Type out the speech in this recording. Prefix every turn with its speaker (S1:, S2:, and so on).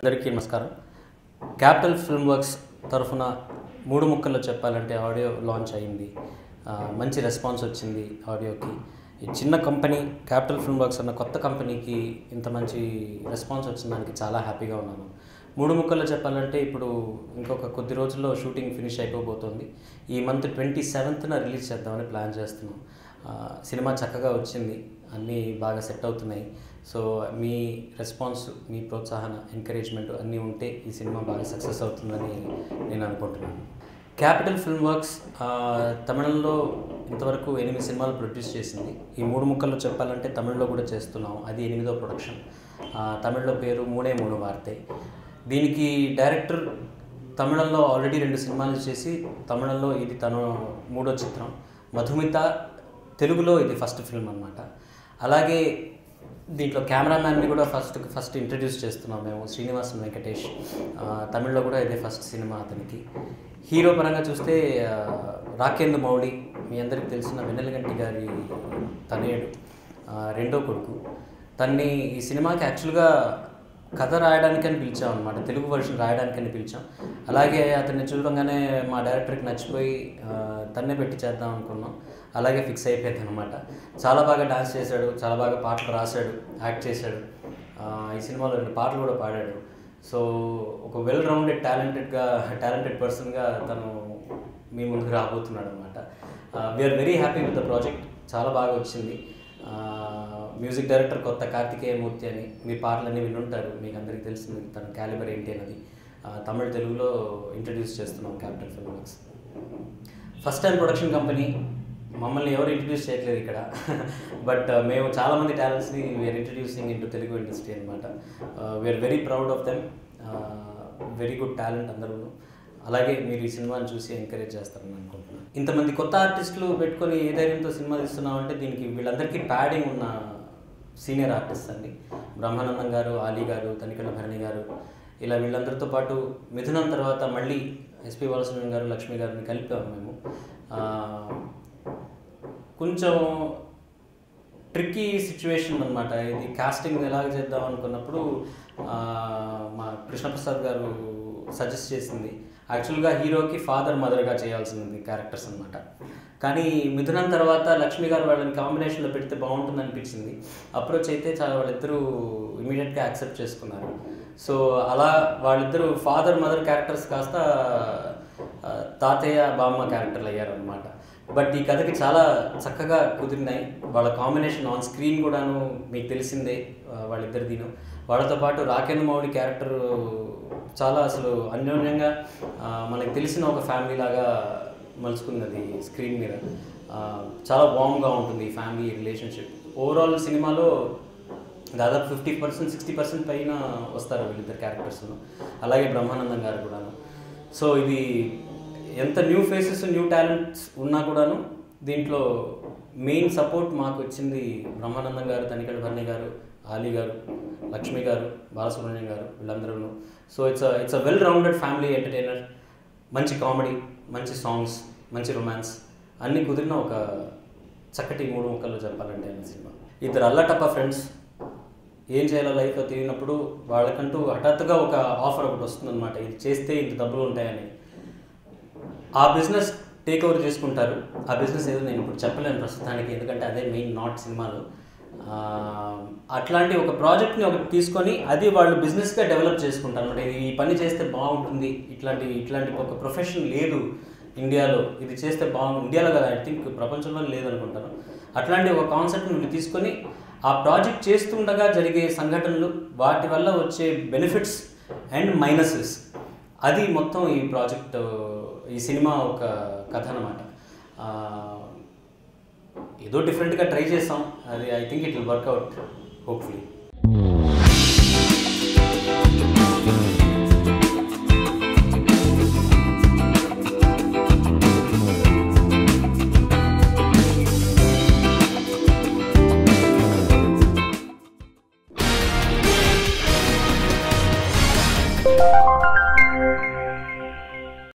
S1: అందరికీ నమస్కారం capital film works తరఫున మూడు ముక్కల్లో చెప్పాలంటే ఆడియో లాంచ్ అయింది ఆ, మంచి రెస్పాన్స్ వచ్చింది ఆడియోకి ఈ చిన్న కంపెనీ క్యాపిటల్ ఫిల్మ్ వర్క్స్ అన్న కొత్త కంపెనీకి ఇంత మంచి రెస్పాన్స్ వచ్చిన దానికి చాలా హ్యాపీగా ఉన్నాను మూడు ముక్కల్లో చెప్పాలంటే ఇప్పుడు ఇంకొక కొద్ది రోజుల్లో షూటింగ్ ఫినిష్ అయిపోబోతోంది ఈ మంత్ ట్వంటీ సెవెంత్న రిలీజ్ చేద్దామని ప్లాన్ చేస్తున్నాం ఆ, సినిమా చక్కగా వచ్చింది అన్నీ బాగా సెట్ అవుతున్నాయి సో మీ రెస్పాన్స్ మీ ప్రోత్సాహన ఎంకరేజ్మెంట్ అన్నీ ఉంటే ఈ సినిమా బాగా సక్సెస్ అవుతుందని నేను అనుకుంటున్నాను క్యాపిటల్ ఫిల్మ్ వర్క్స్ ఆ, తమిళంలో ఇంతవరకు ఎనిమిది సినిమాలు ప్రొడ్యూస్ చేసింది ఈ మూడు ముక్కల్లో చెప్పాలంటే తమిళ్లో కూడా చేస్తున్నాం అది ఎనిమిదో ప్రొడక్షన్ ఆ, తమిళ్లో పేరు మూడే మూడు వార్తే దీనికి డైరెక్టర్ తమిళంలో ఆల్రెడీ రెండు సినిమాలు చేసి తమిళంలో ఇది తను మూడో చిత్రం మధుమిత తెలుగులో ఇది ఫస్ట్ ఫిల్మ్ అనమాట అలాగే దీంట్లో కెమెరామ్యాన్ని కూడా ఫస్ట్ ఫస్ట్ ఇంట్రడ్యూస్ చేస్తున్నాం మేము శ్రీనివాసన్ వెంకటేష్ ఆ, తమిళ్లో కూడా ఇదే ఫస్ట్ సినిమా అతనికి హీరో పరంగా చూస్తే ఆ, రాకేందు మౌళి మీ అందరికి తెలిసిన వెన్నెలగంటి గారి తనయుడు ఆ, రెండో కొడుకు తన్ని ఈ సినిమాకి యాక్చువల్గా కథ రాయడానికని పిలిచాం అనమాట తెలుగు వర్షన్ రాయడానికని పిలిచాం అలాగే అతన్ని చూడంగానే మా డైరెక్టర్కి నచ్చిపోయి ఆ, తన్నే పెట్టి చేద్దాం అనుకున్నాం అలాగే ఫిక్స్ అయిపోయింది అనమాట చాలా బాగా డాన్స్ చేశాడు చాలా బాగా పాటలు రాశాడు యాక్ట్ చేశాడు ఆ, ఈ సినిమాలో రెండు పాటలు కూడా పాడాడు సో ఒక వెల్ రౌండెడ్ టాలెంటెడ్గా టాలెంటెడ్ పర్సన్గా తను మీ ముందుకు రాబోతున్నాడు అనమాట we're very happy with the project చాలా బాగా వచ్చింది ఆ, మ్యూజిక్ డైరెక్టర్ కొత్త కార్తికేయ మూర్తి అని మీ పాటలన్నీ వినుంటారు మీకు అందరికీ తెలిసింది తన క్యాలిబర్ ఏంటి అన్నది ఆ, తమిళ తెలుగులో ఇంట్రడ్యూస్ చేస్తున్నాం capital film works first time production company మమ్మల్ని ఎవరు ఇంట్రడ్యూస్ చేయట్లేదు ఇక్కడ బట్ మేము చాలామంది టాలెంట్స్ని we're introducing into Telugu industry అనమాట we're very proud of them very good talent అందరూ అలాగే మీరు ఈ సినిమాని చూసి ఎంకరేజ్ చేస్తారని అనుకుంటున్నాను ఇంతమంది కొత్త ఆర్టిస్టులు పెట్టుకొని ఏ ధైర్యంతో సినిమా తీస్తున్నామంటే దీనికి వీళ్ళందరికీ ప్యాడింగ్ ఉన్న సీనియర్ ఆర్టిస్ట్ అండి బ్రహ్మానందం గారు ఆలీ గారు తనికల భరణి గారు ఇలా వీళ్ళందరితో పాటు మిథునం తర్వాత మళ్ళీ ఎస్పి బాలసుబ్రహ్మణ్యం గారు లక్ష్మి గారిని కలిపాము మేము ఆ, కొంచెం ట్రిక్కీ సిచ్యువేషన్ అనమాట ఇది కాస్టింగ్ ఎలాగ చేద్దాం అనుకున్నప్పుడు ఆ, మా కృష్ణప్రసాద్ గారు సజెస్ట్ చేసింది యాక్చువల్గా హీరోకి ఫాదర్ మదర్గా చేయాల్సింది క్యారెక్టర్స్ అనమాట కానీ మిథునం తర్వాత లక్ష్మి గారు వాళ్ళని కాంబినేషన్లో పెడితే బాగుంటుంది అనిపించింది అప్రోచ్ అయితే చాలా వాళ్ళిద్దరూ ఇమీడియట్గా యాక్సెప్ట్ చేసుకున్నారు సో అలా వాళ్ళిద్దరూ ఫాదర్ మదర్ క్యారెక్టర్స్ కాస్త ఆ, తాతయ్య బామ్మ క్యారెక్టర్లు అయ్యారు అనమాట బట్ ఈ కథకి చాలా చక్కగా కుదిరినాయి వాళ్ళ కాంబినేషన్ ఆన్ స్క్రీన్ కూడాను మీకు తెలిసిందే ఆ, వాళ్ళిద్దరిదిను వాళ్ళతో పాటు రాకేంద్ర మౌళి క్యారెక్టర్ చాలా అసలు అన్యోన్యంగా ఆ, మనకు తెలిసిన ఒక ఫ్యామిలీ లాగా మలుచుకున్నది స్క్రీన్ మీద ఆ, చాలా వామ్గా ఉంటుంది ఈ ఫ్యామిలీ రిలేషన్షిప్ ఓవరాల్ సినిమాలో దాదాపు ఫిఫ్టీ పర్సెంట్ సిక్స్టీ పర్సెంట్ పైన వస్తారు వీళ్ళిద్దరు క్యారెక్టర్స్ అలాగే బ్రహ్మానందం గారు కూడాను సో ఇది ఎంత న్యూ ఫేసెస్ న్యూ టాలెంట్స్ ఉన్నా కూడాను దీంట్లో మెయిన్ సపోర్ట్ మాకు వచ్చింది బ్రహ్మానందం గారు తనికడ భరణి గారు ఆలీ గారు లక్ష్మి గారు బాలసుబ్రహ్మణ్యం గారు వీళ్ళందరూ so it's it's uh well rounded family entertainer మంచి కామెడీ మంచి సాంగ్స్ మంచి రొమాన్స్ అన్నీ కుదిరిన ఒక చక్కటి మూడు ముక్కల్లో చెప్పాలంటే అన్న సినిమా ఇద్దరు అల్లటప్ప ఫ్రెండ్స్ ఏం చేయాలో లైఫ్లో తెలియనప్పుడు వాళ్ళకంటూ హఠాత్తుగా ఒక ఆఫర్ ఒకటి వస్తుందన్నమాట ఇది చేస్తే ఇంత డబ్బులు ఉంటాయని ఆ బిజినెస్ టేక్ ఓవర్ చేసుకుంటారు ఆ బిజినెస్ ఏదో నేను ఇప్పుడు చెప్పలేను ప్రస్తుతానికి ఎందుకంటే అదే మెయిన్ నాట్ సినిమాలు ఆ, అట్లాంటి ఒక ప్రాజెక్ట్ని ఒకటి తీసుకొని అది వాళ్ళు బిజినెస్గా డెవలప్ చేసుకుంటారు అనమాట ఇది ఈ పని చేస్తే బాగుంటుంది ఇట్లాంటి ఇట్లాంటి ఒక ప్రొఫెషన్ లేదు ఇండియాలో ఇది చేస్తే బాగుంది ఇండియాలో కదా ఐ థింక్ ప్రపంచంలో లేదనుకుంటాను అట్లాంటి ఒక కాన్సెప్ట్ని వీళ్ళు తీసుకొని ఆ ప్రాజెక్ట్ చేస్తుండగా జరిగే సంఘటనలు వాటి వల్ల వచ్చే బెనిఫిట్స్ అండ్ మైనసెస్ అది మొత్తం ఈ ప్రాజెక్ట్ ఈ సినిమా ఒక కథ అనమాట ఏదో డిఫరెంట్గా ట్రై చేసాం అది I think it will work out hopefully